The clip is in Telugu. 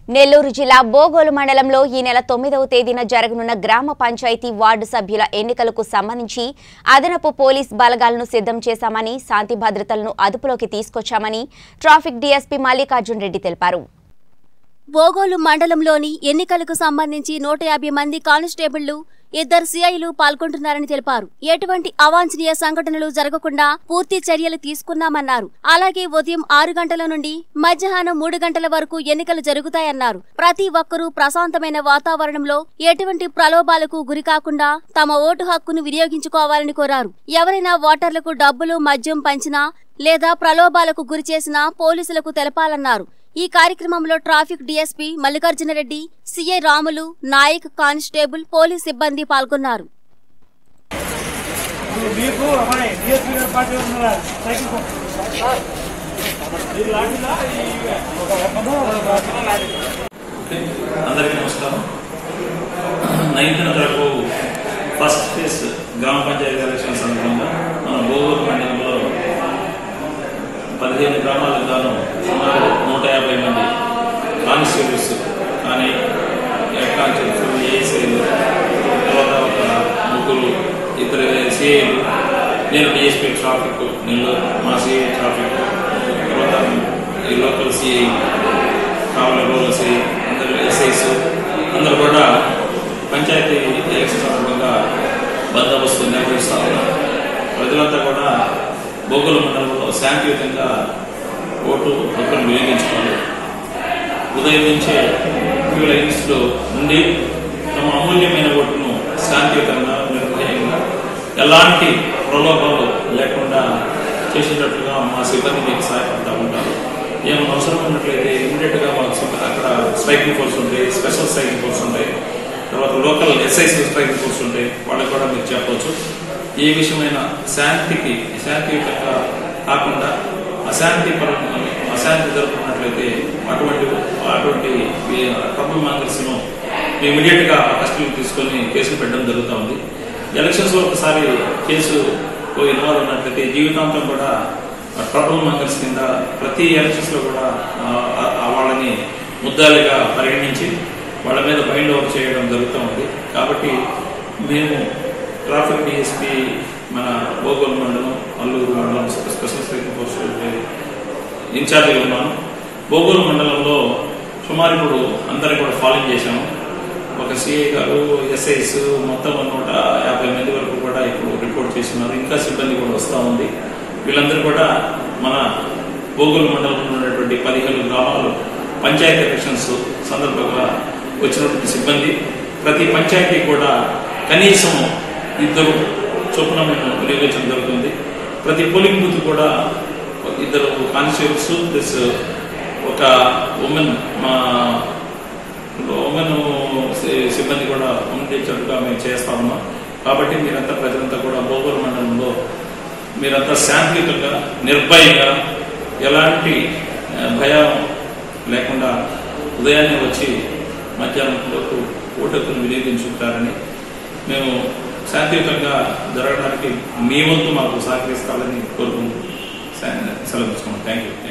నెల్లూరు జిల్లా బోగోలు మండలంలో ఈ నెల తొమ్మిదవ తేదీన జరగనున్న గ్రామ పంచాయతీ వార్డు సభ్యుల ఎన్నికలకు సంబంధించి అదనపు పోలీస్ బలగాలను సిద్ధం చేశామని శాంతి భద్రతలను అదుపులోకి తీసుకొచ్చామని ట్రాఫిక్ డీఎస్పీ మల్లికార్జున్ రెడ్డి తెలిపారు బోగోలు మండలంలోని ఎన్నికలకు సంబంధించి నూట యాభై మంది కానిస్టేబుళ్లు ఇద్దరు సిఐలు పాల్గొంటున్నారని తెలిపారు ఎటువంటి అవాంఛనీయ సంఘటనలు జరగకుండా పూర్తి చర్యలు తీసుకున్నామన్నారు అలాగే ఉదయం ఆరు గంటల నుండి మధ్యాహ్నం మూడు గంటల వరకు ఎన్నికలు జరుగుతాయన్నారు ప్రతి ఒక్కరూ ప్రశాంతమైన వాతావరణంలో ఎటువంటి ప్రలోభాలకు గురికాకుండా తమ ఓటు హక్కును వినియోగించుకోవాలని కోరారు ఎవరైనా ఓటర్లకు డబ్బులు మద్యం పంచినా లేదా ప్రలోభాలకు గురి చేసినా పోలీసులకు తెలపాలన్నారు ఈ కార్యక్రమంలో traffic DSP Mallikarjuna Reddy CI Ramulu Naik constable police సిబ్బంది పాల్గొన్నారు మీకు అమ్మాయి డిఎస్పీ గారు పార్టీ ఉన్నారా సైకిల్ కొ- ఇది లాఠీలా? ఈ ఒక ఒక్కదో ఒక చిన్న లాఠీ. ఓకే అందరికీ నమస్కారం నైన్త్ రేపు ఫస్ట్ ఫేజ్ గ్రామ పంచాయతీ ఎలక్షన్ సందర్భంగా మన బోగూరు మండలంలో పదిహేను గ్రామాలకు గాను సుమారు నూట యాభై మంది కానిస్టేబుల్స్ కానీ హెడ్ కానిస్టేబుల్స్ ఏఎస్ఐలు తర్వాత ఒక ముగ్గురు ఇద్దరు సిఐలు నేను డిఎస్పీ ట్రాఫిక్ నెల్లూరు మా సిఐ ట్రాఫిక్ తర్వాత ఈ లోకల్ సిఐ కావాలి రూరల్స్ అందరు ఎస్ఐస్ అందరూ కూడా పంచాయతీ ఎలక్షన్ సందర్భంగా బందోబస్తు నిర్వహిస్తా ఉన్నారు ప్రజలంతా కూడా బోగుల మండలంలో శాంతియుతంగా ఓటు హక్కును వినియోగించుకోవాలి ఉదయం నుంచే వీళ్ళ ఇన్స్లో నుండి తమ అమూల్యమైన ఓటును శాంతియుతంగా నిర్భయంగా ఎలాంటి ప్రలోభాలు లేకుండా చేసేటట్లుగా మా సిబ్బంది మీకు సహాయపడతా ఉంటారు ఏమైనా అవసరం ఉన్నట్లయితే ఇమీడియట్గా మాకు సిబ్బ- అక్కడ స్ట్రైకింగ్ ఫోర్స్ ఉంటాయి స్పెషల్ స్ట్రైకింగ్ ఫోర్స్ ఉంటాయి తర్వాత లోకల్ ఎస్ఐస్ స్ట్రైకింగ్ ఫోర్స్ ఉంటాయి వాళ్ళకి కూడా మీరు చెప్పవచ్చు ఏ విషయమైన శాంతికి శాంతియుతంగా కాకుండా అశాంతి పరంగా అశాంతి జరుపుకున్నట్లయితే అటువంటి అటువంటి ట్రబుల్ మాంగర్స్ను ఇమీడియట్ గా కస్టడీకి తీసుకొని కేసులు పెట్టడం జరుగుతూ ఉంది ఎలక్షన్స్ లో ఒకసారి కేసు ఇన్వాల్వ్ ఉన్నట్లయితే జీవితాంతం కూడా ట్రబుల్ మాంగర్స్ కింద ప్రతి ఎలక్షన్స్ లో కూడా ఆ, ఆ వాళ్ళని ముద్దాలుగా పరిగణించి వాళ్ళ మీద బైండ్ ఓవర్ చేయడం జరుగుతూ ఉంది కాబట్టి మేము ట్రాఫిక్ డిఎస్పీ మన బోగోల్ మండలం అల్లూరు మండలం స్పెషల్ స్ట్రైకింగ్ ఫోర్స్ ఇన్ఛార్జిగా ఉన్నాను బోగోలు మండలంలో సుమారు ఇప్పుడు అందరం కూడా ఫాలోయింగ్ చేశాము ఒక సిఐ గారు ఎస్ఐస్ మొత్తం నూట యాభై మంది వరకు కూడా ఇప్పుడు రిపోర్ట్ చేస్తున్నారు ఇంకా సిబ్బంది కూడా వస్తూ ఉంది వీళ్ళందరూ కూడా మన బోగోలు మండలంలో ఉన్నటువంటి పదిహేను గ్రామాలు పంచాయతీ ఎలక్షన్స్ సందర్భంగా వచ్చినటువంటి సిబ్బంది ప్రతి పంచాయతీ కూడా కనీసం ఇద్దరు చొప్పున మేము వినియోగించడం జరుగుతుంది ప్రతి పోలింగ్ బూత్ కూడా ఇద్దరు కానిస్టేబుల్స్ ప్లస్ ఒక ఉమెన్ మా ఉమెన్ సిబ్బంది కూడా ఉండించట్టుగా మేము చేస్తా ఉన్నాం కాబట్టి మీరంతా ప్రజలంతా కూడా బోగోలు మండలంలో మీరంతా శాంతియుతంగా నిర్భయంగా ఎలాంటి ఆ, భయం లేకుండా ఉదయాన్నే వచ్చి మధ్యాహ్నం లోపు ఓటకును వినియోగించుకుంటారని మేము శాంతియుతంగా జరగడానికి మీ వంతు మాకు సహకరిస్తారని కోరుకుంటూ సెలవు తీసుకున్నాం థ్యాంక్ యూ